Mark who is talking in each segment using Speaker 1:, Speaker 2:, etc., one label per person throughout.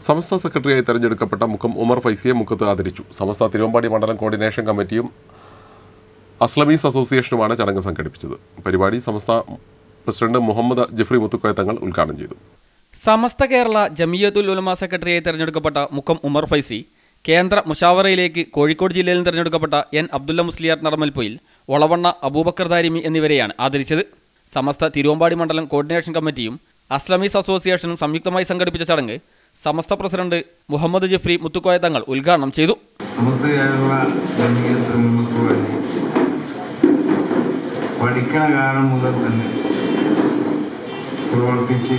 Speaker 1: സമസ്ത സെക്രട്ടറിയായി തെരഞ്ഞെടുക്കപ്പെട്ട മുക്കം ഉമർ ഫൈസിയെ മുക്കത്ത് ആദരിച്ചു സമസ്ത തിരുവമ്പാടി മണ്ഡലം കോർഡിനേഷൻ കമ്മിറ്റിയും അസ്ലമീസ് അസോസിയേഷനുമാണ് ചടങ്ങ് സംഘടിപ്പിച്ചത് പരിപാടി സമസ്ത പ്രസിഡന്റ് മുഹമ്മദ് ജഫ്രി മുത്തുക്കോയ തങ്ങൾ ഉദ്ഘാടനം ചെയ്തു
Speaker 2: സമസ്ത കേരള ജമിയത്തുൽ ഉലമ സെക്രട്ടറിയായി തെരഞ്ഞെടുക്കപ്പെട്ട മുക്കം ഉമർ ഫൈസി കേന്ദ്ര മുഷാവറയിലേക്ക് കോഴിക്കോട് ജില്ലയിൽ നിന്ന് തെരഞ്ഞെടുക്കപ്പെട്ട എൻ അബ്ദുല്ല മുസ്ലിയാർ നടമൽപ്പൊയിൽ ഒളവണ്ണ അബൂബക്കർ ദാരിമി എന്നിവരെയാണ് ആദരിച്ചത് സമസ്ത തിരുവമ്പാടി മണ്ഡലം കോർഡിനേഷൻ കമ്മിറ്റിയും അസ്ലമീസ് അസോസിയേഷനും സംയുക്തമായി സംഘടിപ്പിച്ച ചടങ്ങ് സമസ്ത പ്രസിഡന്റ് മുഹമ്മദ് ജഫ്രി മുത്തുക്കോയ തങ്ങൾ ഉദ്ഘാടനം ചെയ്തു
Speaker 3: സമസ്ത കേരള ജനകീയത്തിൽ നമുക്ക് വേണ്ടി പഠിക്കണ കാലം മുതൽ തന്നെ പ്രവർത്തിച്ച്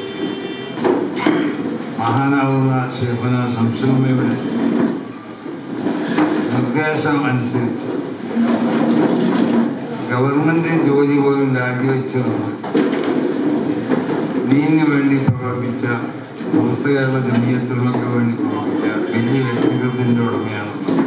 Speaker 3: മഹാനാവുന്ന ഷെയ്ഖന ശംസുമ്മയുടെ നിർദ്ദേശം അനുസരിച്ച് ഗവൺമെന്റ് ജോലി പോലും രാജിവെച്ചുകൊണ്ട് ദീനിന് വേണ്ടി പ്രവർത്തിച്ച സമസ്ത കേരള ജമീയത്തിനൊക്കെ വേണ്ടി പ്രവർത്തിച്ച വലിയ വ്യക്തിത്വത്തിൻ്റെ ഉടമയാണ്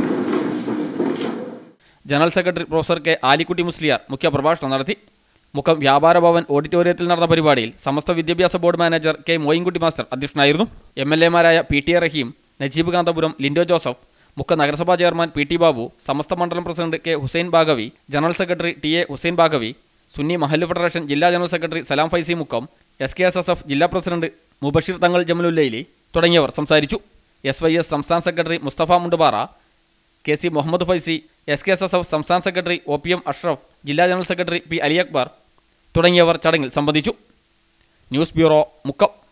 Speaker 2: general secretary professor K Alikutty Musliyar മുഖ്യപ്രഭാഷണം നടത്തി മുഖം വ്യാപാര ഭവൻ ഓഡിറ്റോറിയത്തിൽ നടന്ന പരിപാടിയിൽ സമസ്ത വിദ്യാഭ്യാസ board manager K Moinkutty master അധ്യക്ഷനായിരുന്നു എം എൽ എമാരായ P T A Rahim Najeeb Kanthapuram Lindo Joseph മുഖ നഗരസഭാ chairman P T Babu Samastha മണ്ഡലം president K Hussain Baqavi general secretary T A Hussain Baqavi Sunni മഹല്ല് ഫെഡറേഷൻ ജില്ലാ general secretary Salam Faizy Mukkam S K S S F ജില്ലാ പ്രസിഡന്റ് മുബഷീർ തങ്ങൾ ജമലുല്ലയിലി തുടങ്ങിയവർ സംസാരിച്ചു എസ് വൈ എസ് സംസ്ഥാന secretary Musthafa Mundupara K C Muhammad Faizy S K S S F സംസ്ഥാന secretary O P M Ashraf ജില്ലാ general secretary P Ali Akbar തുടങ്ങിയവർ ചടങ്ങിൽ സംബന്ധിച്ചു ന്യൂസ് ബ്യൂറോ മുക്കം